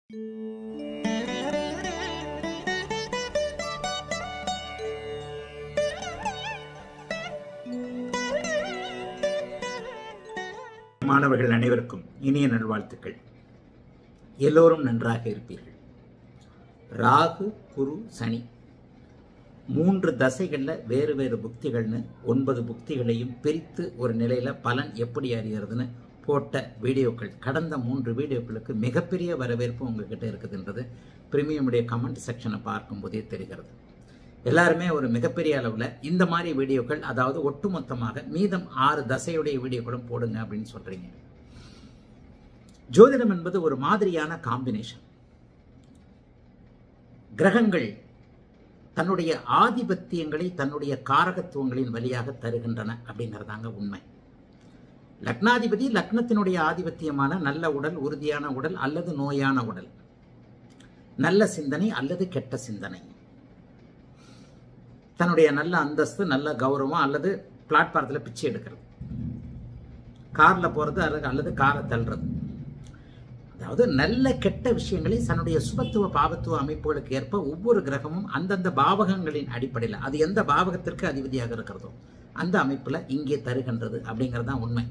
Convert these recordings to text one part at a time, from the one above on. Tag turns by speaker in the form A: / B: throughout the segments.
A: மாணவர்கள் அனைவருக்கும் இனிய நல்வாழ்த்துக்கள் எல்லோரும் நன்றாக இருப்பீர்கள் ராகு குரு சனி மூன்று தசைகளில் வேறு வேறு புக்திகள்னு ஒன்பது புக்திகளையும் பிரித்து ஒரு நிலையில் பலன் எப்படி அறிகிறதுன்னு போட்ட வீடியோக்கள் கடந்த மூன்று வீடியோக்களுக்கு மிகப்பெரிய வரவேற்பு உங்ககிட்ட இருக்குதுன்றது பிரீமியமுடைய கமெண்ட் செக்ஷனை பார்க்கும்போதே தெரிகிறது எல்லாருமே ஒரு மிகப்பெரிய அளவில் இந்த மாதிரி வீடியோக்கள் அதாவது ஒட்டுமொத்தமாக மீதம் ஆறு தசையுடைய வீடியோக்களும் போடுங்க அப்படின்னு சொல்றீங்க ஜோதிடம் என்பது ஒரு மாதிரியான காம்பினேஷன் கிரகங்கள் தன்னுடைய ஆதிபத்தியங்களை தன்னுடைய காரகத்துவங்களின் வழியாக தருகின்றன அப்படிங்கிறதாங்க உண்மை லக்னாதிபதி லக்னத்தினுடைய ஆதிபத்தியமான நல்ல உடல் உறுதியான உடல் அல்லது நோயான உடல் நல்ல சிந்தனை அல்லது கெட்ட சிந்தனை தன்னுடைய நல்ல அந்தஸ்து நல்ல கௌரவம் அல்லது பிளாட்பாரத்தில் பிச்சை எடுக்கிறது காரில் போகிறது அல்லது அல்லது காரை தள்ளுறது அதாவது நல்ல கெட்ட விஷயங்களை தன்னுடைய சுபத்துவ பாவத்துவ அமைப்புகளுக்கு ஏற்ப ஒவ்வொரு கிரகமும் அந்தந்த பாவகங்களின் அடிப்படையில் அது எந்த பாவகத்திற்கு அதிபதியாக இருக்கிறதோ அந்த அமைப்பில் இங்கே தருகின்றது அப்படிங்கிறது தான் உண்மை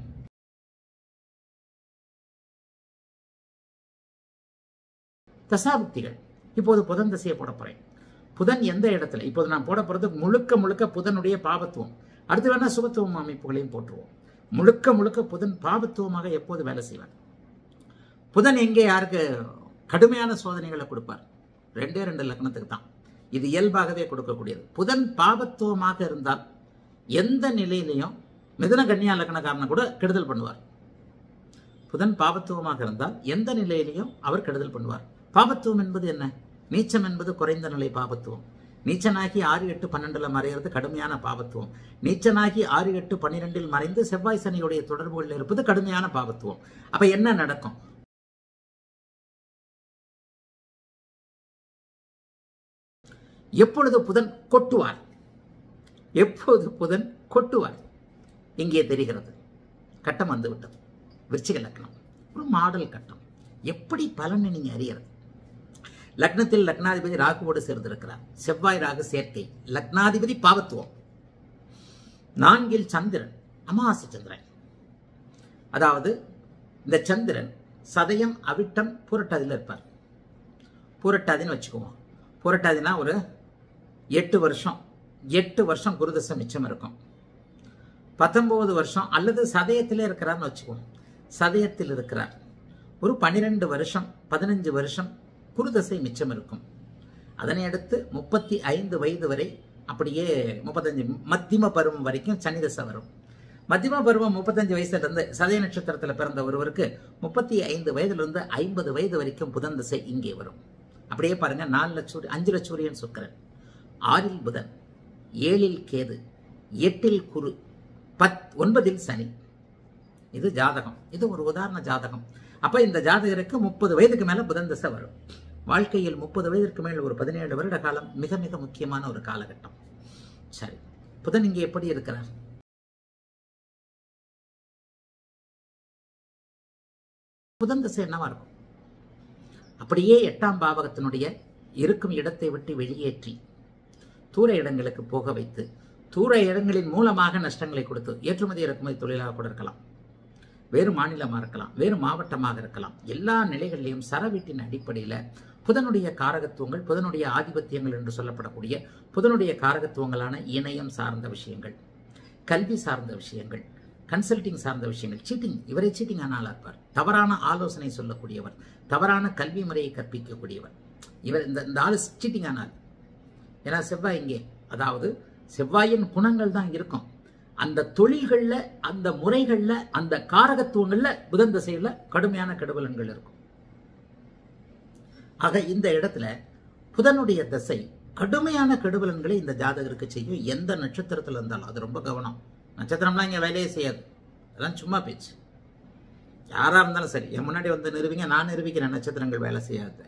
A: தசாபுக்திகள் இப்போது புதன் திசையை போட போறேன் புதன் எந்த இடத்துல இப்போது நான் போட போறது முழுக்க முழுக்க புதனுடைய பாவத்துவம் அடுத்து வேணா சுபத்துவம் அமைப்புகளையும் போட்டுருவோம் முழுக்க முழுக்க புதன் பாவத்துவமாக எப்போது வேலை செய்வார் புதன் எங்கே யாருக்கு கடுமையான சோதனைகளை கொடுப்பார் ரெண்டே ரெண்டு லக்னத்துக்கு தான் இது இயல்பாகவே கொடுக்கக்கூடியது புதன் பாவத்துவமாக இருந்தால் எந்த நிலையிலையும் மிதன கன்னியா லக்னக்காரனை கூட கெடுதல் பண்ணுவார் புதன் பாவத்துவமாக இருந்தால் எந்த நிலையிலையும் அவர் கெடுதல் பண்ணுவார் பாவத்துவம் என்பது என்ன நீச்சம் என்பது குறைந்த நிலை பாவத்துவம் நீச்சனாகி ஆறு எட்டு பன்னெண்டுல மறைகிறது கடுமையான பாவத்துவம் நீச்சனாகி ஆறு எட்டு பன்னிரெண்டில் மறைந்து செவ்வாய் சனியுடைய தொடர்புகளில் இருப்பது கடுமையான பாவத்துவம் அப்ப என்ன நடக்கும் எப்பொழுது புதன் கொட்டுவார் எப்போது புதன் கொட்டுவார் இங்கே தெரிகிறது கட்டம் வந்து விட்டது விருச்சிக லக்னம் ஒரு மாடல் கட்டம் எப்படி பலனை நீங்க அறியறது லக்னத்தில் லக்னாதிபதி ராகுவோடு சேர்ந்திருக்கிறார் செவ்வாய் ராகு சேர்க்கை லக்னாதிபதி பாவத்துவம் நான்கில் சந்திரன் அமாவாசை சந்திரன் அதாவது இந்த சந்திரன் சதயம் அவிட்டம் புரட்டாதியில் இருப்பார் புரட்டாதின்னு வச்சுக்குவோம் புரட்டாதினா ஒரு எட்டு வருஷம் எட்டு வருஷம் குருதசை மிச்சம் இருக்கும் பத்தொன்பது வருஷம் அல்லது சதயத்தில் இருக்கிறார்னு வச்சுக்குவோம் சதயத்தில் இருக்கிறார் ஒரு பன்னிரெண்டு வருஷம் பதினஞ்சு வருஷம் குருதசை மிச்சம் இருக்கும் அதனை அடுத்து முப்பத்தி ஐந்து வயது வரை அப்படியே முப்பத்தஞ்சு மத்தியம பருவம் வரைக்கும் சனி தசை வரும் மத்தியம பருவம் முப்பத்தஞ்சு வயசுல இருந்து சதய நட்சத்திரத்தில் பிறந்த ஒருவருக்கு முப்பத்தி ஐந்து வயதுல இருந்து ஐம்பது வயது வரைக்கும் புதன் திசை இங்கே வரும் அப்படியே பாருங்க நாலு லட்சம் அஞ்சு லட்சூரியன் சுக்கரன் ஆறில் புதன் ஏழில் கேது எட்டில் குரு பத் ஒன்பதில் சனி இது ஜாதகம் இது ஒரு உதாரண ஜாதகம் அப்ப இந்த ஜாதகருக்கு முப்பது வயதுக்கு மேல புதன் திசை வரும் வாழ்க்கையில் முப்பது வயதிற்கு மேல் ஒரு பதினேழு வருட காலம் மிக மிக முக்கியமான ஒரு காலகட்டம் சரி புதன் இங்கே எப்படி இருக்கிறார் புதன் திசை என்னவா இருக்கும் அப்படியே எட்டாம் பாவகத்தினுடைய இருக்கும் இடத்தை விட்டு வெளியேற்றி தூர இடங்களுக்கு போக வைத்து தூர இடங்களின் மூலமாக நஷ்டங்களை கொடுத்து ஏற்றுமதி இறக்குமதி தொழிலாக கூட இருக்கலாம் வேறு மாநிலமாக இருக்கலாம் வேறு மாவட்டமாக இருக்கலாம் எல்லா நிலைகளிலையும் சரவீட்டின் அடிப்படையில் புதனுடைய காரகத்துவங்கள் புதனுடைய ஆதிபத்தியங்கள் என்று சொல்லப்படக்கூடிய புதனுடைய காரகத்துவங்களான இணையம் சார்ந்த விஷயங்கள் கல்வி சார்ந்த விஷயங்கள் கன்சல்டிங் சார்ந்த விஷயங்கள் சீட்டிங் இவரை சீட்டிங் ஆனால் இருப்பார் தவறான ஆலோசனை சொல்லக்கூடியவர் தவறான கல்வி முறையை கற்பிக்கக்கூடியவர் இவர் இந்த இந்த ஆளு சீட்டிங் ஆனால் ஏன்னா செவ்வாய் இங்கே அதாவது செவ்வாயின் குணங்கள் தான் இருக்கும் அந்த தொழில்களில் அந்த முறைகளில் அந்த காரகத்துவங்களில் புதன் திசையில் கடுமையான கெடுபலன்கள் இருக்கும் ஆக இந்த இடத்துல புதனுடைய திசை கடுமையான கெடுபலன்களை இந்த ஜாதகருக்கு செய்யும் எந்த நட்சத்திரத்தில் இருந்தாலும் அது ரொம்ப கவனம் நட்சத்திரம்லாம் இங்கே வேலையே செய்யாது அதெல்லாம் சும்மா பேச்சு யாராக இருந்தாலும் சரி என் முன்னாடி வந்து நிறுவிங்க நான் நிரூபிக்கிறேன் நட்சத்திரங்கள் வேலை செய்யாது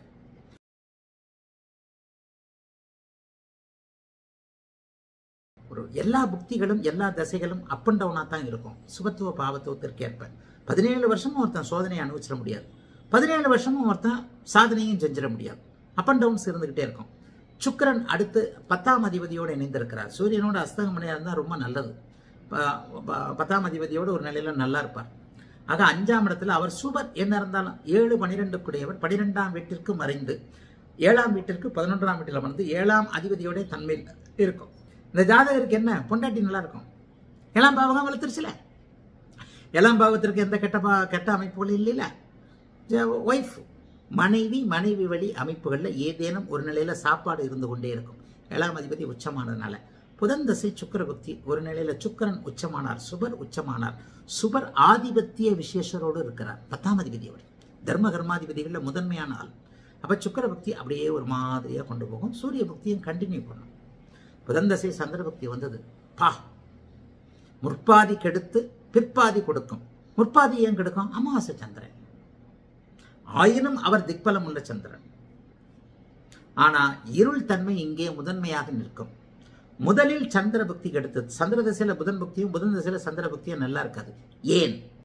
A: ஒரு எல்லா புக்திகளும் எல்லா தசைகளும் அப் அண்ட் டவுனாக தான் இருக்கும் சுபத்துவ பாவத்துவத்திற்கு ஏற்ப பதினேழு வருஷமும் ஒருத்தன் சோதனையை அனுபவிச்சிட முடியாது பதினேழு வருஷமும் ஒருத்தன் சாதனையும் செஞ்சிட முடியாது அப் அண்ட் டவுன்ஸ் இருந்துகிட்டே இருக்கும் சுக்கிரன் அடுத்து பத்தாம் அதிபதியோடு இணைந்திருக்கிறார் சூரியனோட அஸ்தகம் மணியாக இருந்தால் ரொம்ப நல்லது ப- ப- பத்தாம் அதிபதியோடு ஒரு நிலையில நல்லா இருப்பார் ஆக அஞ்சாம் இடத்துல அவர் சுபர் என்ன இருந்தாலும் ஏழு பனிரெண்டுக்குடையவர் பனிரெண்டாம் வீட்டிற்கு மறைந்து ஏழாம் வீட்டிற்கு பதினொன்றாம் வீட்டில் வந்து ஏழாம் அதிபதியோட தன்மையில் இருக்கும் இந்த ஜாதகருக்கு என்ன பொண்டாட்டி நல்லா இருக்கும் ஏழாம் பாவகம் வளர்த்துருச்சுல ஏழாம் பாவத்திற்கு எந்த கெட்ட பா கெட்ட அமைப்புகள் இல்லைல்ல ஒய்ஃப் மனைவி மனைவி வழி அமைப்புகளில் ஏதேனும் ஒரு நிலையில சாப்பாடு இருந்து கொண்டே இருக்கும் ஏழாம் அதிபதி உச்சமானதுனால புதன் தசை சுக்கிரபக்தி ஒரு நிலையில சுக்கிரன் உச்சமானார் சுபர் உச்சமானார் சுபர் ஆதிபத்திய விசேஷரோடு இருக்கிறார் பத்தாம் அதிபதி அவர் தர்ம கர்மாதிபதிகளில் முதன்மையான ஆள் அப்ப சுக்கிரபக்தி அப்படியே ஒரு மாதிரியா கொண்டு போகும் சூரிய பக்தியும் கண்டினியூ பண்ணும் புதன் தசை சந்திரபக்தி வந்தது பா முற்பாதி கெடுத்து பிற்பாதி கொடுக்கும் முற்பாதி ஏன் கெடுக்கும் அமாவாசை சந்திரன் ஆயினும் அவர் திக்பலம் உள்ள சந்திரன் ஆனா இருள் தன்மை இங்கே முதன்மையாக நிற்கும் முதலில் சந்திர பக்தி கெடுத்தது சந்திர திசையில புதன் பக்தியும் புதன் திசையில சந்திர பக்தியும் நல்லா இருக்காது ஏன்